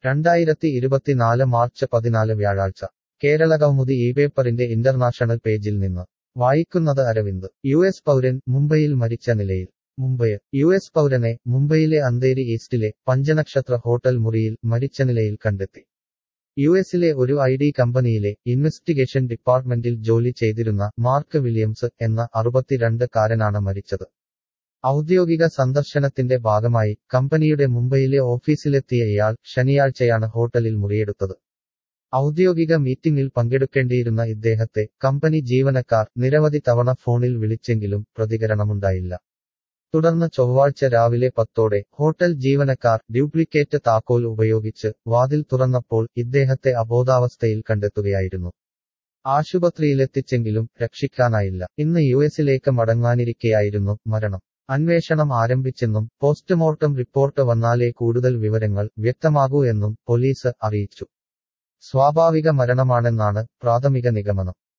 രണ്ടായിരത്തി ഇരുപത്തിനാല് മാർച്ച് പതിനാല് വ്യാഴാഴ്ച കേരളകൗമുദി ഈ പേപ്പറിന്റെ ഇന്റർനാഷണൽ പേജിൽ നിന്ന് വായിക്കുന്നത് അരവിന്ദ് യു എസ് പൗരൻ മുംബൈയിൽ മരിച്ച നിലയിൽ മുംബൈ യു എസ് പൗരനെ മുംബൈയിലെ അന്തേരി ഈസ്റ്റിലെ പഞ്ചനക്ഷത്ര ഹോട്ടൽ മുറിയിൽ മരിച്ച നിലയിൽ കണ്ടെത്തി യു എസിലെ ഒരു ഐ ഡി കമ്പനിയിലെ ഇൻവെസ്റ്റിഗേഷൻ ഡിപ്പാർട്ട്മെന്റിൽ ജോലി ചെയ്തിരുന്ന മാർക്ക് വില്യംസ് എന്ന അറുപത്തിരണ്ട് കാരനാണ് മരിച്ചത് ഔദ്യോഗിക സന്ദർശനത്തിന്റെ ഭാഗമായി കമ്പനിയുടെ മുംബൈയിലെ ഓഫീസിലെത്തിയ ഇയാൾ ശനിയാഴ്ചയാണ് ഹോട്ടലിൽ മുറിയെടുത്തത് ഔദ്യോഗിക മീറ്റിംഗിൽ പങ്കെടുക്കേണ്ടിയിരുന്ന ഇദ്ദേഹത്തെ കമ്പനി ജീവനക്കാർ നിരവധി തവണ ഫോണിൽ വിളിച്ചെങ്കിലും പ്രതികരണമുണ്ടായില്ല തുടർന്ന് ചൊവ്വാഴ്ച രാവിലെ പത്തോടെ ഹോട്ടൽ ജീവനക്കാർ ഡ്യൂപ്ലിക്കേറ്റ് താക്കോൽ ഉപയോഗിച്ച് വാതിൽ തുറന്നപ്പോൾ ഇദ്ദേഹത്തെ അബോധാവസ്ഥയിൽ കണ്ടെത്തുകയായിരുന്നു ആശുപത്രിയിലെത്തിച്ചെങ്കിലും രക്ഷിക്കാനായില്ല ഇന്ന് യു എസിലേക്ക് മടങ്ങാനിരിക്കെയായിരുന്നു മരണം അന്വേഷണം ആരംഭിച്ചെന്നും പോസ്റ്റ്മോർട്ടം റിപ്പോർട്ട് വന്നാലേ കൂടുതൽ വിവരങ്ങൾ വ്യക്തമാകൂ എന്നും പോലീസ് അറിയിച്ചു സ്വാഭാവിക മരണമാണെന്നാണ് പ്രാഥമിക നിഗമനം